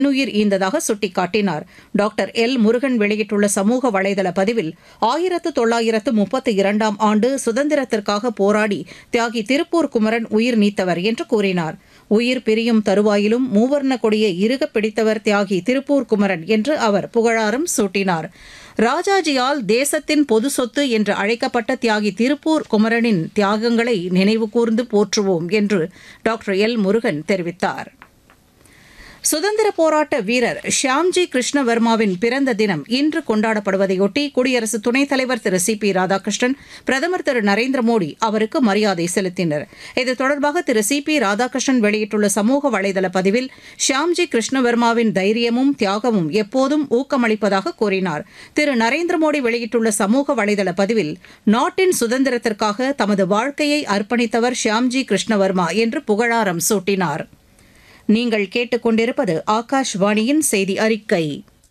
தன்னுயிர் ஈந்ததாக சுட்டிக்காட்டினார் doctor L Murugan வெளியிட்டுள்ள சமூக வலைதள பதிவில் ஆயிரத்து தொள்ளாயிரத்து முப்பத்தி இரண்டாம் ஆண்டு சுதந்திரத்திற்காக போராடி தியாகி திருப்பூர் குமரன் உயிர் நீத்தவர் என்று கூறினார் உயிர் பிரியும் தருவாயிலும் மூவர்ண கொடியை இறுகப் பிடித்தவர் தியாகி திருப்பூர் குமரன் என்று அவர் புகழாரம் சூட்டினார் ராஜாஜியால் தேசத்தின் பொது சொத்து என்று அழைக்கப்பட்ட தியாகி திருப்பூர் குமரனின் தியாகங்களை நினைவுகூர்ந்து போற்றுவோம் என்று டாக்டர் எல் முருகன் தெரிவித்தார் சுதந்திர போராட்ட வீரர் ஷியாம்ஜி கிருஷ்ணவர்மாவின் பிறந்த தினம் இன்று கொண்டாடப்படுவதையொட்டி குடியரசு துணைத் தலைவர் திரு சி பி ராதாகிருஷ்ணன் பிரதமர் திரு நரேந்திர மோடி அவருக்கு மரியாதை செலுத்தினர் இது தொடர்பாக திரு சி பி ராதாகிருஷ்ணன் வெளியிட்டுள்ள சமூக வலைதள பதிவில் ஷியாம்ஜி கிருஷ்ணவர்மாவின் தைரியமும் தியாகமும் எப்போதும் ஊக்கமளிப்பதாக கூறினார் திரு நரேந்திர மோடி வெளியிட்டுள்ள சமூக வலைதள பதிவில் நாட்டின் சுதந்திரத்திற்காக தமது வாழ்க்கையை அர்ப்பணித்தவர் ஷியாம்ஜி கிருஷ்ணவர்மா என்று புகழாரம் சூட்டினார் நீங்கள் கேட்டுக்கொண்டிருப்பது ஆகாஷ்வாணியின் செய்தி அறிக்கை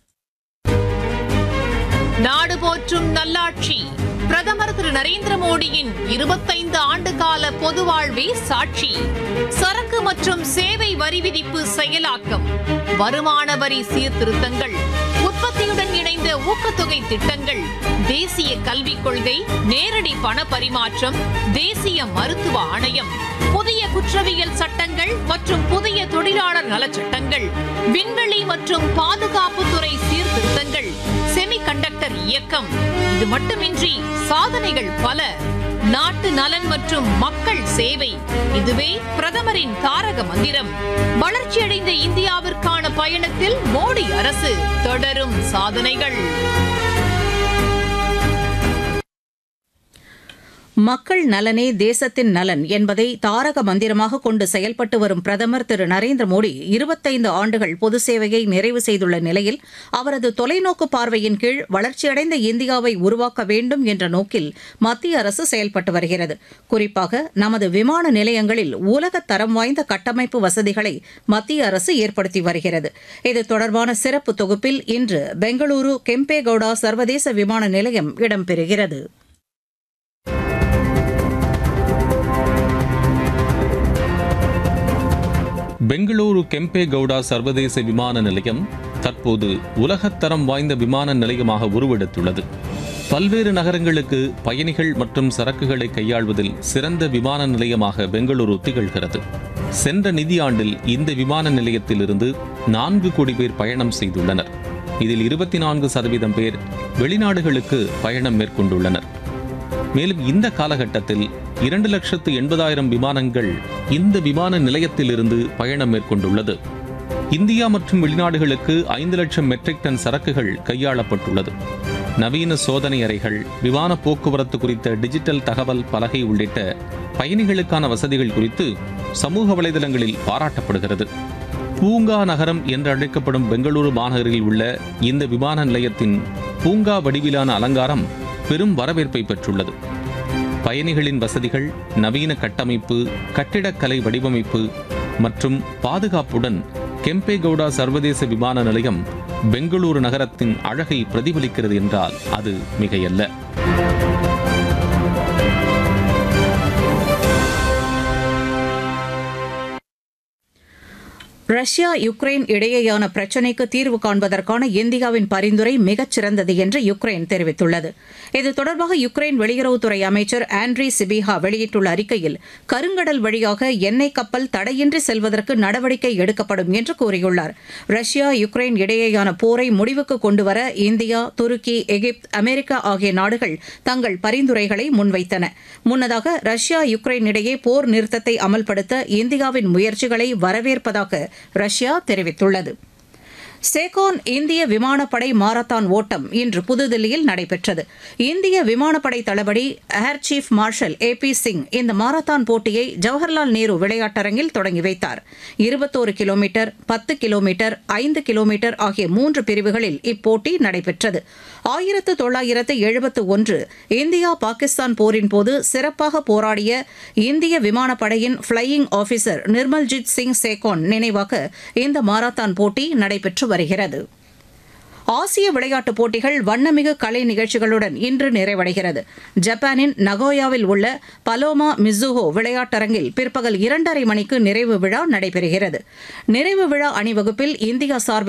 நாடு போற்றும் நல்லாட்சி பிரதமர் திரு நரேந்திர மோடியின் இருபத்தைந்து ஆண்டு கால பொது வாழ்வே சாட்சி சரக்கு மற்றும் சேவை வரி விதிப்பு செயலாக்கம் வருமான வரி சீர்திருத்தங்கள் உற்பத்தியுடன் இணைந்த ஊக்கத்தொகை திட்டங்கள் தேசிய கல்விக் கொள்கை நேரடி பண பரிமாற்றம் தேசிய மருத்துவ ஆணையம் புதிய குற்றவியல் சட்டங்கள் மற்றும் புதிய தொழிலாளர் நலச்சட்டங்கள் விண்வெளி மற்றும் பாதுகாப்புத்துறை சீர்திருத்தங்கள் செமிகண்டக்டர் இயக்கம் இது மட்டுமின்றி சாதனைகள் பல நாட்டு நலன் மற்றும் மக்கள் சேவை இதுவே பிரதமரின் தாரக மந்திரம் வளர்ச்சியடைந்த இந்தியாவிற்கான பயணத்தில் மோடி அரசு தொடரும் சாதனைகள் மக்கள் நலனே தேசத்தின் நலன் என்பதை தாரக மந்திரமாக கொண்டு செயல்பட்டு வரும் பிரதமர் திரு நரேந்திர மோடி இருபத்தைந்து ஆண்டுகள் பொது சேவையை நிறைவு செய்துள்ள நிலையில் அவரது தொலைநோக்கு பார்வையின் கீழ் வளர்ச்சியடைந்த இந்தியாவை உருவாக்க வேண்டும் என்ற நோக்கில் மத்திய அரசு செயல்பட்டு வருகிறது குறிப்பாக நமது விமான நிலையங்களில் உலக தரம் வாய்ந்த கட்டமைப்பு வசதிகளை மத்திய அரசு ஏற்படுத்தி வருகிறது இது தொடர்பான சிறப்பு தொகுப்பில் இன்று பெங்களூரு கெம்பேகவுடா சர்வதேச விமான நிலையம் இடம்பெறுகிறது பெங்களூரு கெம்பேகவுடா சர்வதேச விமான நிலையம் தற்போது உலகத்தரம் வாய்ந்த விமான நிலையமாக உருவெடுத்துள்ளது பல்வேறு நகரங்களுக்கு பயணிகள் மற்றும் சரக்குகளை கையாள்வதில் சிறந்த விமான நிலையமாக பெங்களூரு திகழ்கிறது சென்ற நிதியாண்டில் இந்த விமான நிலையத்திலிருந்து நான்கு கோடி பேர் பயணம் செய்துள்ளனர் இதில் இருபத்தி நான்கு சதவீதம் பேர் வெளிநாடுகளுக்கு பயணம் மேற்கொண்டுள்ளனர் மேலும் இந்த காலகட்டத்தில் இரண்டு லட்சத்து எண்பதாயிரம் விமானங்கள் இந்த விமான நிலையத்திலிருந்து பயணம் மேற்கொண்டுள்ளது இந்தியா மற்றும் வெளிநாடுகளுக்கு ஐந்து லட்சம் மெட்ரிக் டன் சரக்குகள் கையாளப்பட்டுள்ளது நவீன சோதனை அறைகள் விமான போக்குவரத்து குறித்த டிஜிட்டல் தகவல் பலகை உள்ளிட்ட பயணிகளுக்கான வசதிகள் குறித்து சமூக வலைதளங்களில் பாராட்டப்படுகிறது பூங்கா நகரம் என்று அழைக்கப்படும் பெங்களூரு மாநகரில் உள்ள இந்த விமான நிலையத்தின் பூங்கா வடிவிலான அலங்காரம் பெரும் வரவேற்பை பெற்றுள்ளது பயணிகளின் வசதிகள் நவீன கட்டமைப்பு கட்டிடக்கலை வடிவமைப்பு மற்றும் பாதுகாப்புடன் கெம்பேகவுடா சர்வதேச விமான நிலையம் பெங்களூரு நகரத்தின் அழகை பிரதிபலிக்கிறது என்றால் அது மிகையல்ல ரஷ்யா யுக்ரைன் இடையேயான பிரச்சினைக்கு தீர்வு காண்பதற்கான இந்தியாவின் பரிந்துரை மிகச் சிறந்தது என்று யுக்ரைன் தெரிவித்துள்ளது இது தொடர்பாக யுக்ரைன் வெளியுறவுத்துறை அமைச்சர் ஆண்ட்ரி சிபிஹா வெளியிட்டுள்ள அறிக்கையில் கருங்கடல் வழியாக எண்ணெய் கப்பல் தடையின்றி செல்வதற்கு நடவடிக்கை எடுக்கப்படும் என்று கூறியுள்ளார் ரஷ்யா யுக்ரைன் இடையேயான போரை முடிவுக்கு கொண்டுவர இந்தியா துருக்கி எகிப்து அமெரிக்கா ஆகிய நாடுகள் தங்கள் பரிந்துரைகளை முன்வைத்தன முன்னதாக ரஷ்யா யுக்ரைன் இடையே போர் நிறுத்தத்தை அமல்படுத்த இந்தியாவின் முயற்சிகளை வரவேற்பதாக ரஷ்யா தெரிவித்துள்ளது சேகோன் இந்திய விமானப்படை மாரத்தான் ஓட்டம் இன்று புதுதில்லியில் நடைபெற்றது இந்திய விமானப்படை தளபதி air chief marshal A P Singh இந்த மாரத்தான் போட்டியை ஜவஹர்லால் நேரு விளையாட்டரங்கில் தொடங்கி வைத்தார் இருபத்தோரு கிலோமீட்டர் பத்து கிலோமீட்டர் ஐந்து கிலோமீட்டர் ஆகிய மூன்று பிரிவுகளில் இப்போட்டி நடைபெற்றது ஆயிரத்து தொள்ளாயிரத்து எழுபத்து ஒன்று இந்தியா பாகிஸ்தான் போரின் போது சிறப்பாக போராடிய இந்திய விமானப்படையின் ஃபிளையிங் ஆபீசர் நிர்மல்ஜித் சிங் சேகோன் நினைவாக இந்த மாரத்தான் போட்டி நடைபெற்று வருகிறது ஆசிய விளையாட்டுப் போட்டிகள் வண்ணமிகு கலை நிகழ்ச்சிகளுடன் இன்று நிறைவடைகிறது ஜப்பானின் நகோயாவில் உள்ள பலோமா மிசுஹோ விளையாட்டரங்கில் பிற்பகல் இரண்டரை மணிக்கு நிறைவு விழா நடைபெறுகிறது நிறைவு விழா அணிவகுப்பில் இந்தியா சார்பில்